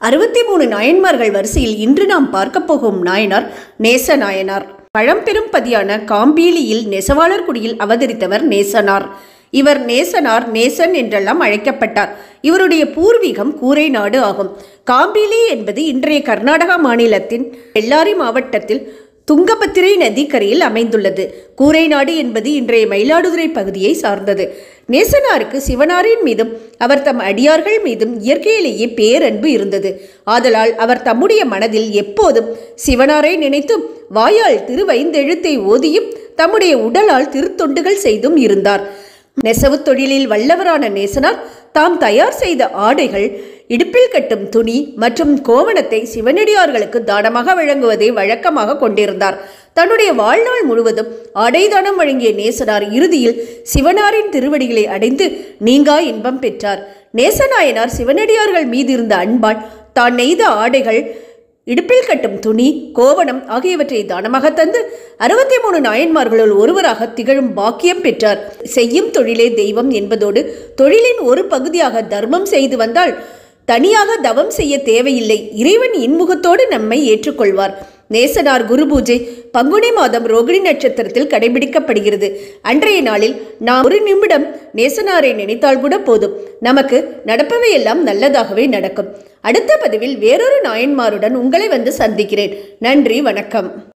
அறுபத்தி மூணு நாயன்மார்கள் வரிசையில் இன்று நாம் பார்க்க போகும் நாயனார் நேச நாயனார் பழம்பெரும் பதியான காம்பீலியில் நெசவாளர்குடியில் அவதரித்தவர் நேசனார் இவர் நேசனார் நேசன் என்றெல்லாம் அழைக்கப்பட்டார் இவருடைய பூர்வீகம் கூரை நாடு ஆகும் காம்பீலி என்பது இன்றைய கர்நாடகா மாநிலத்தின் பெல்லாரி மாவட்டத்தில் துங்கபத்திரை நதிக்கரையில் அமைந்துள்ளது கூரைநாடு என்பது இன்றைய மயிலாடுதுறை பகுதியை சார்ந்தது நேசனாருக்கு சிவனாரின் மீதும் அவர் தம் அடியார்கள் மீதும் இயற்கையிலேயே பேரன்பு இருந்தது ஆதலால் அவர் தம்முடைய மனதில் எப்போதும் சிவனாரை நினைத்தும் வாயால் திருவைந்தெழுத்தை ஓதியும் தம்முடைய உடலால் திருத்தொண்டுகள் செய்தும் இருந்தார் நெசவுத் தொழிலில் வல்லவரான நேசனார் தாம் தயார் செய்த ஆடைகள் இடுப்பில் கட்டும் துணி மற்றும் கோவணத்தை சிவனடியார்களுக்கு தானமாக வழங்குவதை வழக்கமாக கொண்டிருந்தார் தன்னுடைய வாழ்நாள் முழுவதும் ஆடைதானம் வழங்கிய நேசனார் இறுதியில் சிவனாரின் திருவடிகளை அடைந்து நீங்கா இன்பம் பெற்றார் நேசநாயனார் சிவனடியார்கள் மீது இருந்த அன்பால் தான் நெய்த ஆடைகள் இடுப்பில் கட்டும் துணி கோவணம் ஆகியவற்றை தானமாக தந்து அறுபத்தி மூணு நாயன்மார்களுள் ஒருவராக திகழும் பாக்கியம் பெற்றார் செய்யும் தொழிலே தெய்வம் என்பதோடு தொழிலின் ஒரு பகுதியாக தர்மம் செய்து வந்தால் தனியாக தவம் செய்ய தேவையில்லை இறைவன் இன்முகத்தோடு நம்மை ஏற்றுக்கொள்வார் நேசனார் குரு பூஜை பங்குனி மாதம் ரோகிணி நட்சத்திரத்தில் கடைபிடிக்கப்படுகிறது அன்றைய நாளில் நாம் ஒரு நிமிடம் நேசனாரை நினைத்தால் கூட போதும் நமக்கு நடப்பவையெல்லாம் நல்லதாகவே நடக்கும் அடுத்த பதிவில் வேறொரு நாயன்மாருடன் உங்களை வந்து சந்திக்கிறேன் நன்றி வணக்கம்